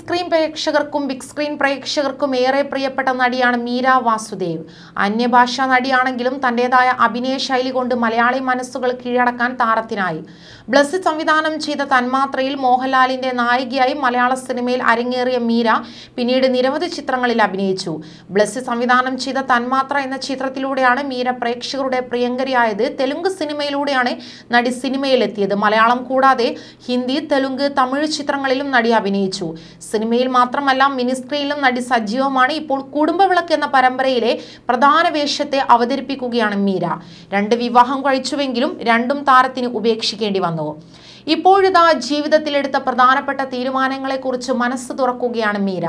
screen പ്രേക്ഷകർക്കും big screen പ്രേക്ഷകർക്കും ഏറെ പ്രിയപ്പെട്ട നടിയാണ് മീര വാസുദേവ് അന്യഭാഷാ നടിയാണെങ്കിലും തന്റേതായ അഭിനയ ശൈലി കൊണ്ട് മലയാളി മനസ്സുകൾ കീഴടക്കാൻ താരത്തിനായി ബ്ലസ്സി സംവിധാനം ചെയ്ത തന്മാത്രയിൽ മോഹൻലാലിന്റെ നായികയായി മലയാള സിനിമയിൽ അരങ്ങേറിയ മീര പിന്നീട് നിരവധി ചിത്രങ്ങളിൽ അഭിനയിച്ചു ബ്ലസ്സി സംവിധാനം ചെയ്ത തന്മാത്ര എന്ന ചിത്രത്തിലൂടെയാണ് മീര പ്രേക്ഷകരുടെ പ്രിയങ്കരിയായത് തെലുങ്ക് സിനിമയിലൂടെയാണ് നടി സിനിമയിലെത്തിയത് മലയാളം കൂടാതെ ഹിന്ദി തെലുങ്ക് തമിഴ് ചിത്രങ്ങളിലും നടി അഭിനയിച്ചു സിനിമയിൽ മാത്രമല്ല മിനിസ്ക്രീനിലും നടി സജീവമാണ് ഇപ്പോൾ കുടുംബവിളക്ക് എന്ന പരമ്പരയിലെ പ്രധാന വേഷത്തെ അവതരിപ്പിക്കുകയാണ് മീര രണ്ട് വിവാഹം കഴിച്ചുവെങ്കിലും രണ്ടും താരത്തിന് ഉപേക്ഷിക്കേണ്ടി വന്നു ഇപ്പോഴിതാ ജീവിതത്തിലെടുത്ത പ്രധാനപ്പെട്ട തീരുമാനങ്ങളെക്കുറിച്ച് മനസ്സ് തുറക്കുകയാണ് മീര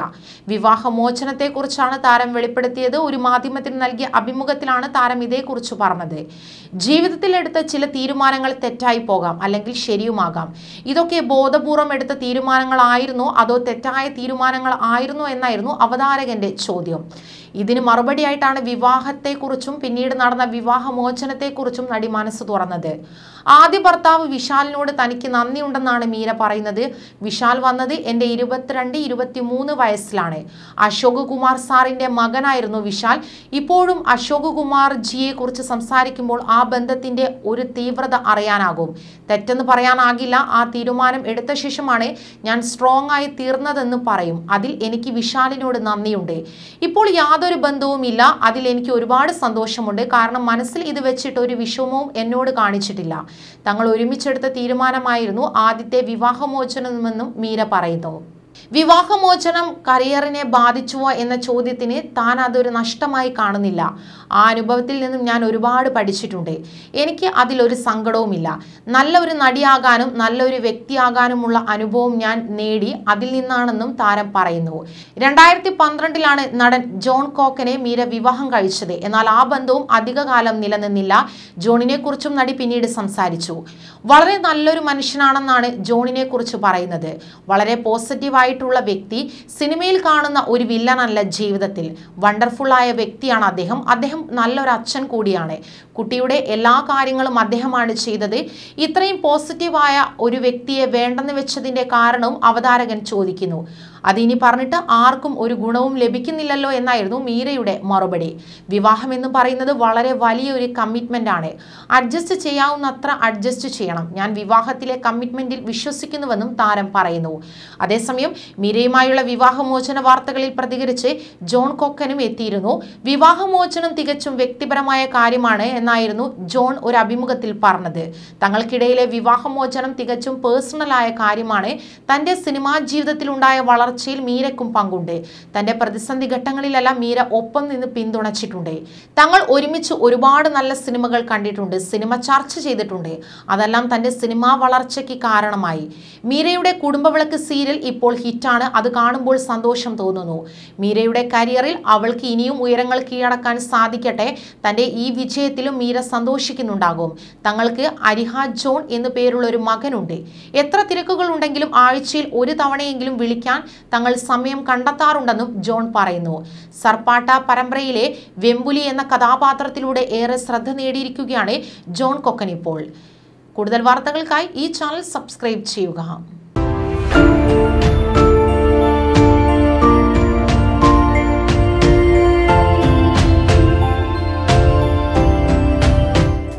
വിവാഹമോചനത്തെക്കുറിച്ചാണ് താരം വെളിപ്പെടുത്തിയത് ഒരു മാധ്യമത്തിന് നൽകിയ അഭിമുഖത്തിലാണ് താരം ഇതേക്കുറിച്ച് പറഞ്ഞത് ജീവിതത്തിലെടുത്ത ചില തീരുമാനങ്ങൾ തെറ്റായി പോകാം അല്ലെങ്കിൽ ശരിയുമാകാം ഇതൊക്കെ ബോധപൂർവം എടുത്ത തീരുമാനങ്ങളായിരുന്നോ അതോ തെറ്റായ തീരുമാനങ്ങൾ ആയിരുന്നോ എന്നായിരുന്നു അവതാരകന്റെ ചോദ്യം ഇതിന് മറുപടിയായിട്ടാണ് വിവാഹത്തെക്കുറിച്ചും പിന്നീട് നടന്ന വിവാഹമോചനത്തെക്കുറിച്ചും നടി മനസ്സ് തുറന്നത് ആദ്യ ഭർത്താവ് വിശാലിനോട് തനിക്ക് നന്ദിയുണ്ടെന്നാണ് മീര പറയുന്നത് വിശാൽ വന്നത് എൻ്റെ ഇരുപത്തിരണ്ട് ഇരുപത്തിമൂന്ന് വയസ്സിലാണ് അശോക് കുമാർ സാറിൻ്റെ മകനായിരുന്നു വിശാൽ ഇപ്പോഴും അശോക് കുമാർ ജിയെ കുറിച്ച് സംസാരിക്കുമ്പോൾ ആ ബന്ധത്തിൻ്റെ ഒരു തീവ്രത അറിയാനാകും തെറ്റെന്ന് പറയാനാകില്ല ആ തീരുമാനം എടുത്ത ശേഷമാണ് ഞാൻ സ്ട്രോങ് ആയി തീർന്നതെന്ന് പറയും അതിൽ എനിക്ക് വിശാലിനോട് നന്ദിയുണ്ട് ഇപ്പോൾ യാതൊരു ബന്ധവുമില്ല അതിൽ എനിക്ക് ഒരുപാട് സന്തോഷമുണ്ട് കാരണം മനസ്സിൽ ഇത് വെച്ചിട്ട് ഒരു വിഷമവും എന്നോട് കാണിച്ചിട്ടില്ല തങ്ങൾ ഒരുമിച്ചെടുത്ത തീരുമാനമായിരുന്നു ആദ്യത്തെ വിവാഹമോചനമെന്നും മീര പറയുന്നു വിവാഹമോചനം കരിയറിനെ ബാധിച്ചുവോ എന്ന ചോദ്യത്തിന് താൻ അതൊരു നഷ്ടമായി കാണുന്നില്ല ആ അനുഭവത്തിൽ നിന്നും ഞാൻ ഒരുപാട് പഠിച്ചിട്ടുണ്ട് എനിക്ക് അതിലൊരു സങ്കടവുമില്ല നല്ല ഒരു നടിയാകാനും നല്ലൊരു വ്യക്തിയാകാനുമുള്ള അനുഭവം ഞാൻ നേടി അതിൽ നിന്നാണെന്നും താരം പറയുന്നു രണ്ടായിരത്തി പന്ത്രണ്ടിലാണ് നടൻ ജോൺ കോക്കനെ മീര വിവാഹം കഴിച്ചത് എന്നാൽ ആ ബന്ധവും അധികകാലം നിലനിന്നില്ല ജോണിനെ കുറിച്ചും നടി പിന്നീട് സംസാരിച്ചു വളരെ നല്ലൊരു മനുഷ്യനാണെന്നാണ് ജോണിനെ കുറിച്ച് പറയുന്നത് വളരെ പോസിറ്റീവായിട്ടുള്ള വ്യക്തി സിനിമയിൽ കാണുന്ന ഒരു വില്ലനല്ല ജീവിതത്തിൽ വണ്ടർഫുൾ ആയ വ്യക്തിയാണ് അദ്ദേഹം അദ്ദേഹം നല്ലൊരു അച്ഛൻ കൂടിയാണ് കുട്ടിയുടെ എല്ലാ കാര്യങ്ങളും അദ്ദേഹമാണ് ചെയ്തത് ഇത്രയും പോസിറ്റീവായ ഒരു വ്യക്തിയെ വേണ്ടെന്ന് വെച്ചതിൻ്റെ കാരണവും അവതാരകൻ ചോദിക്കുന്നു അതിനി പറഞ്ഞിട്ട് ആർക്കും ഒരു ഗുണവും ലഭിക്കുന്നില്ലല്ലോ എന്നായിരുന്നു മീരയുടെ മറുപടി വിവാഹം എന്ന് പറയുന്നത് വളരെ വലിയൊരു കമ്മിറ്റ്മെൻ്റ് ആണ് അഡ്ജസ്റ്റ് ചെയ്യാവുന്നത്ര അഡ്ജസ്റ്റ് ചെയ്യണം ഞാൻ വിവാഹത്തിലെ കമ്മിറ്റ്മെൻറ്റിൽ വിശ്വസിക്കുന്നുവെന്നും താരം പറയുന്നു അതേസമയം മീരയുമായുള്ള വിവാഹമോചന വാർത്തകളിൽ പ്രതികരിച്ച് ജോൺ കൊക്കനും എത്തിയിരുന്നു വിവാഹമോചനം തികച്ചും വ്യക്തിപരമായ കാര്യമാണ് എന്നായിരുന്നു ജോൺ ഒരു അഭിമുഖത്തിൽ പറഞ്ഞത് തങ്ങൾക്കിടയിലെ വിവാഹമോചനം തികച്ചും പേഴ്സണലായ കാര്യമാണ് തൻ്റെ സിനിമാ ജീവിതത്തിലുണ്ടായ വളർച്ചയിൽ മീരക്കും പങ്കുണ്ട് തൻ്റെ പ്രതിസന്ധി ഘട്ടങ്ങളിലെല്ലാം മീര ഒപ്പം നിന്ന് പിന്തുണച്ചിട്ടുണ്ട് തങ്ങൾ ഒരുമിച്ച് ഒരുപാട് നല്ല സിനിമകൾ കണ്ടിട്ടുണ്ട് സിനിമ ചർച്ച ചെയ്തിട്ടുണ്ട് അതെല്ലാം തൻ്റെ സിനിമാ വളർച്ചയ്ക്ക് കാരണമായി മീരയുടെ കുടുംബവിളക്ക് സീരിയൽ ഇപ്പോൾ ഹിറ്റാണ് അത് കാണുമ്പോൾ സന്തോഷം തോന്നുന്നു മീരയുടെ കരിയറിൽ അവൾക്ക് ഇനിയും ഉയരങ്ങൾ കീഴടക്കാൻ സാധിക്കട്ടെ തൻ്റെ ഈ വിജയത്തിലും മീര സന്തോഷിക്കുന്നുണ്ടാകും തങ്ങൾക്ക് അരിഹ ജോൺ എന്നു പേരുള്ള ഒരു മകനുണ്ട് എത്ര തിരക്കുകൾ ഉണ്ടെങ്കിലും ആഴ്ചയിൽ ഒരു തവണയെങ്കിലും വിളിക്കാൻ തങ്ങൾ സമയം കണ്ടെത്താറുണ്ടെന്നും ജോൺ പറയുന്നു സർപ്പാട്ട പരമ്പരയിലെ വെമ്പുലി എന്ന കഥാപാത്രത്തിലൂടെ ഏറെ ശ്രദ്ധ നേടിയിരിക്കുകയാണ് ജോൺ കൊക്കൻ ഇപ്പോൾ കൂടുതൽ വാർത്തകൾക്കായി ഈ ചാനൽ സബ്സ്ക്രൈബ് ചെയ്യുക